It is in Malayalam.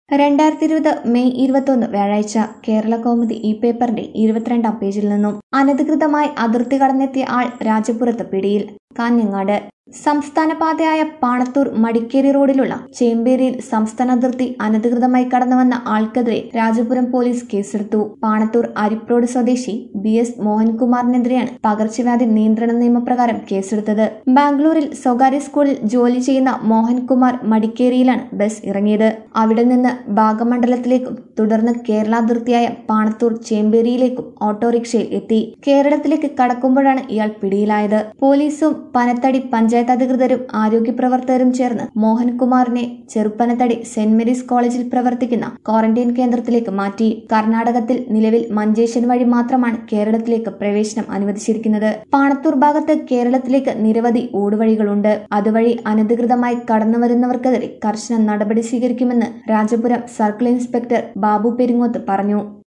രണ്ടായിരത്തി ഇരുപത് മെയ് ഇരുപത്തൊന്ന് വ്യാഴാഴ്ച കേരള കൗമുദി ഈ പേപ്പറിന്റെ ഇരുപത്തിരണ്ടാം പേജിൽ നിന്നും അനധികൃതമായി അതിർത്തി കടന്നെത്തിയ ആൾ രാജപുരത്ത് പിടിയിൽ കാഞ്ഞങ്ങാട് സംസ്ഥാന പാതയായ പാണത്തൂർ മടിക്കേരി റോഡിലുള്ള ചേമ്പേരിയിൽ സംസ്ഥാന അതിർത്തി അനധികൃതമായി കടന്നുവന്ന ആൾക്കെതിരെ രാജപുരം പോലീസ് കേസെടുത്തു പാണത്തൂർ അരിപ്രോഡ് സ്വദേശി ബി എസ് മോഹൻകുമാറിനെതിരെയാണ് പകർച്ചവ്യാധി നിയന്ത്രണ നിയമപ്രകാരം കേസെടുത്തത് ബാംഗ്ലൂരിൽ സ്വകാര്യ സ്കൂളിൽ ജോലി ചെയ്യുന്ന മോഹൻകുമാർ മടിക്കേരിയിലാണ് ബസ് ഇറങ്ങിയത് അവിടെ നിന്ന് ഭാഗമണ്ഡലത്തിലേക്കും തുടർന്ന് കേരള അതിർത്തിയായ പാണത്തൂർ ചേമ്പേരിയിലേക്കും ഓട്ടോറിക്ഷയിൽ എത്തി കേരളത്തിലേക്ക് കടക്കുമ്പോഴാണ് ഇയാൾ പിടിയിലായത് പോലീസും പനത്തടി പഞ്ചായത്ത് അധികൃതരും ആരോഗ്യ പ്രവർത്തകരും ചേർന്ന് മോഹൻകുമാറിനെ ചെറുപ്പനത്തടി സെന്റ് മേരീസ് കോളേജിൽ പ്രവർത്തിക്കുന്ന ക്വാറന്റൈൻ കേന്ദ്രത്തിലേക്ക് മാറ്റി കർണാടകത്തിൽ നിലവിൽ മഞ്ചേശ്വൻ വഴി മാത്രമാണ് കേരളത്തിലേക്ക് പ്രവേശനം അനുവദിച്ചിരിക്കുന്നത് പാണത്തൂർ ഭാഗത്ത് കേരളത്തിലേക്ക് നിരവധി ഊടുവഴികളുണ്ട് അതുവഴി അനധികൃതമായി കടന്നുവരുന്നവർക്കെതിരെ കർശന നടപടി സ്വീകരിക്കുമെന്ന് രാജപുരം സർക്കിൾ ഇൻസ്പെക്ടർ ബാബു പെരിങ്ങോത്ത് പറഞ്ഞു